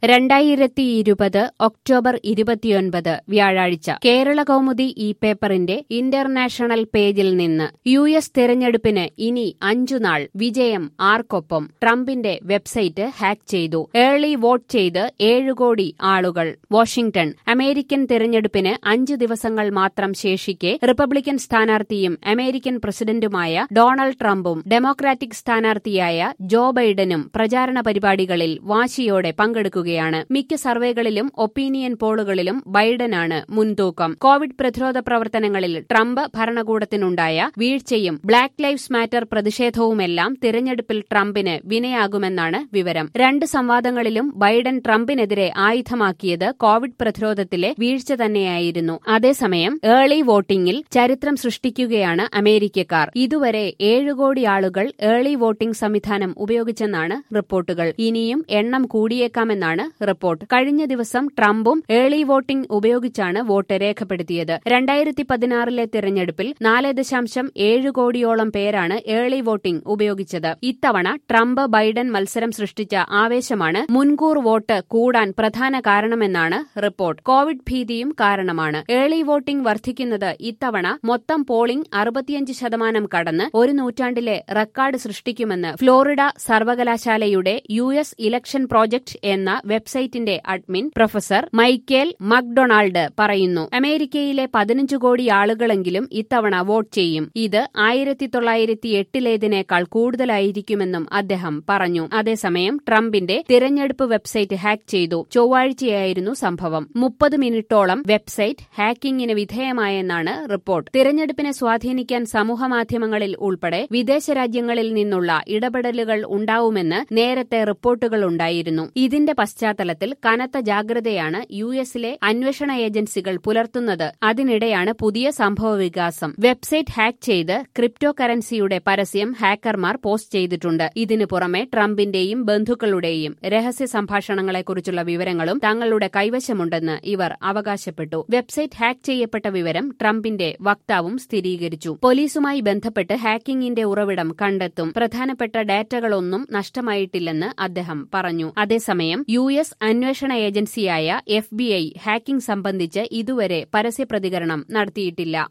രണ്ടായിരത്തി ഇരുപത് ഒക്ടോബർ ഇരുപത്തിയൊൻപത് വ്യാഴാഴ്ച കേരള കൗമുദി ഈ പേപ്പറിന്റെ ഇന്റർനാഷണൽ പേജിൽ നിന്ന് യു എസ് തെരഞ്ഞെടുപ്പിന് ഇനി അഞ്ചു നാൾ വിജയം ആർക്കൊപ്പം ട്രംപിന്റെ വെബ്സൈറ്റ് ഹാക്ക് ചെയ്തു ഏർലി വോട്ട് ചെയ്ത് ഏഴു കോടി ആളുകൾ വാഷിംഗ്ടൺ അമേരിക്കൻ തെരഞ്ഞെടുപ്പിന് അഞ്ചു ദിവസങ്ങൾ മാത്രം ശേഷിക്കെ റിപ്പബ്ലിക്കൻ സ്ഥാനാർത്ഥിയും അമേരിക്കൻ പ്രസിഡന്റുമായ ഡൊണാൾഡ് ട്രംപും ഡെമോക്രാറ്റിക് സ്ഥാനാർത്ഥിയായ ജോ ബൈഡനും പ്രചാരണ പരിപാടികളിൽ വാശിയോടെ പങ്കെടുക്കുകയാണ് മിക്ക സർവേകളിലും ഒപ്പീനിയൻ പോളുകളിലും ബൈഡനാണ് മുൻതൂക്കം കോവിഡ് പ്രതിരോധ പ്രവർത്തനങ്ങളിൽ ട്രംപ് ഭരണകൂടത്തിനുണ്ടായ വീഴ്ചയും ബ്ലാക്ക് ലൈവ്സ് മാറ്റർ പ്രതിഷേധവുമെല്ലാം തിരഞ്ഞെടുപ്പിൽ ട്രംപിന് വിനയാകുമെന്നാണ് വിവരം രണ്ട് സംവാദങ്ങളിലും ബൈഡൻ ട്രംപിനെതിരെ ആയുധമാക്കിയത് കോവിഡ് പ്രതിരോധത്തിലെ വീഴ്ച തന്നെയായിരുന്നു അതേസമയം ഏർലി വോട്ടിംഗിൽ ചരിത്രം സൃഷ്ടിക്കുകയാണ് അമേരിക്കക്കാർ ഇതുവരെ ഏഴ് കോടി ആളുകൾ ഏർലി വോട്ടിംഗ് സംവിധാനം ഉപയോഗിച്ചെന്നാണ് റിപ്പോർട്ടുകൾ ഇനിയും എണ്ണം കൂടിയേക്കാമെന്നാണ് റിപ്പോർട്ട് കഴിഞ്ഞ ദിവസം ട്രംപും ഏർലി വോട്ടിംഗ് ഉപയോഗിച്ചാണ് വോട്ട് രേഖപ്പെടുത്തിയത് രണ്ടായിരത്തി പതിനാറിലെ തിരഞ്ഞെടുപ്പിൽ നാല് ദശാംശം ഏഴ് കോടിയോളം പേരാണ് ഏർലി വോട്ടിംഗ് ഉപയോഗിച്ചത് ഇത്തവണ ട്രംപ് ബൈഡൻ മത്സരം സൃഷ്ടിച്ച ആവേശമാണ് മുൻകൂർ വോട്ട് കൂടാൻ പ്രധാന കാരണമെന്നാണ് റിപ്പോർട്ട് കോവിഡ് ഭീതിയും കാരണമാണ് ഏർലി വോട്ടിംഗ് വർദ്ധിക്കുന്നത് ഇത്തവണ മൊത്തം പോളിംഗ് അറുപത്തിയഞ്ച് ശതമാനം കടന്ന് ഒരു നൂറ്റാണ്ടിലെ റെക്കോർഡ് സൃഷ്ടിക്കുമെന്ന് ഫ്ലോറിഡ സർവകലാശാലയുടെ യു എസ് ഇലക്ഷൻ പ്രോജക്ട് എന്ന വെബ്സൈറ്റിന്റെ അഡ്മിൻ പ്രൊഫസർ മൈക്കേൽ മക്ഡൊണാൾഡ് പറയുന്നു അമേരിക്കയിലെ പതിനഞ്ച് കോടി ആളുകളെങ്കിലും ഇത്തവണ വോട്ട് ചെയ്യും ഇത് ആയിരത്തി തൊള്ളായിരത്തി എട്ടിലേതിനേക്കാൾ കൂടുതലായിരിക്കുമെന്നും അദ്ദേഹം പറഞ്ഞു അതേസമയം ട്രംപിന്റെ തിരഞ്ഞെടുപ്പ് വെബ്സൈറ്റ് ഹാക്ക് ചെയ്തു ചൊവ്വാഴ്ചയായിരുന്നു സംഭവം മുപ്പത് മിനിറ്റോളം വെബ്സൈറ്റ് ഹാക്കിംഗിന് വിധേയമായെന്നാണ് റിപ്പോർട്ട് തിരഞ്ഞെടുപ്പിനെ സ്വാധീനിക്കാൻ സമൂഹമാധ്യമങ്ങളിൽ ഉൾപ്പെടെ വിദേശ രാജ്യങ്ങളിൽ നിന്നുള്ള ഇടപെടലുകൾ ഉണ്ടാവുമെന്ന് നേരത്തെ റിപ്പോർട്ടുകളുണ്ടായിരുന്നു ഇതിന്റെ പശ്ചാത്തലത്തിൽ കനത്ത ജാഗ്രതയാണ് യു എസിലെ അന്വേഷണ ഏജൻസികൾ പുലർത്തുന്നത് അതിനിടെയാണ് പുതിയ സംഭവവികാസം വെബ്സൈറ്റ് ഹാക്ക് ചെയ്ത് ക്രിപ്റ്റോ കറൻസിയുടെ പരസ്യം ഹാക്കർമാർ പോസ്റ്റ് ചെയ്തിട്ടുണ്ട് ഇതിനു പുറമെ ട്രംപിന്റെയും ബന്ധുക്കളുടെയും രഹസ്യ സംഭാഷണങ്ങളെക്കുറിച്ചുള്ള വിവരങ്ങളും തങ്ങളുടെ കൈവശമുണ്ടെന്ന് ഇവർ അവകാശപ്പെട്ടു വെബ്സൈറ്റ് ഹാക്ക് ചെയ്യപ്പെട്ട വിവരം ട്രംപിന്റെ വക്താവും സ്ഥിരീകരിച്ചു പോലീസുമായി ബന്ധപ്പെട്ട് ഹാക്കിംഗിന്റെ ഉറവിടം കണ്ടെത്തും പ്രധാനപ്പെട്ട ഡാറ്റകളൊന്നും നഷ്ടമായിട്ടില്ലെന്ന് അദ്ദേഹം പറഞ്ഞു അതേസമയം യു എസ് അന്വേഷണ ഏജൻസിയായ എഫ് ഹാക്കിംഗ് സംബന്ധിച്ച് ഇതുവരെ പരസ്യ പ്രതികരണം നടത്തിയിട്ടില്ല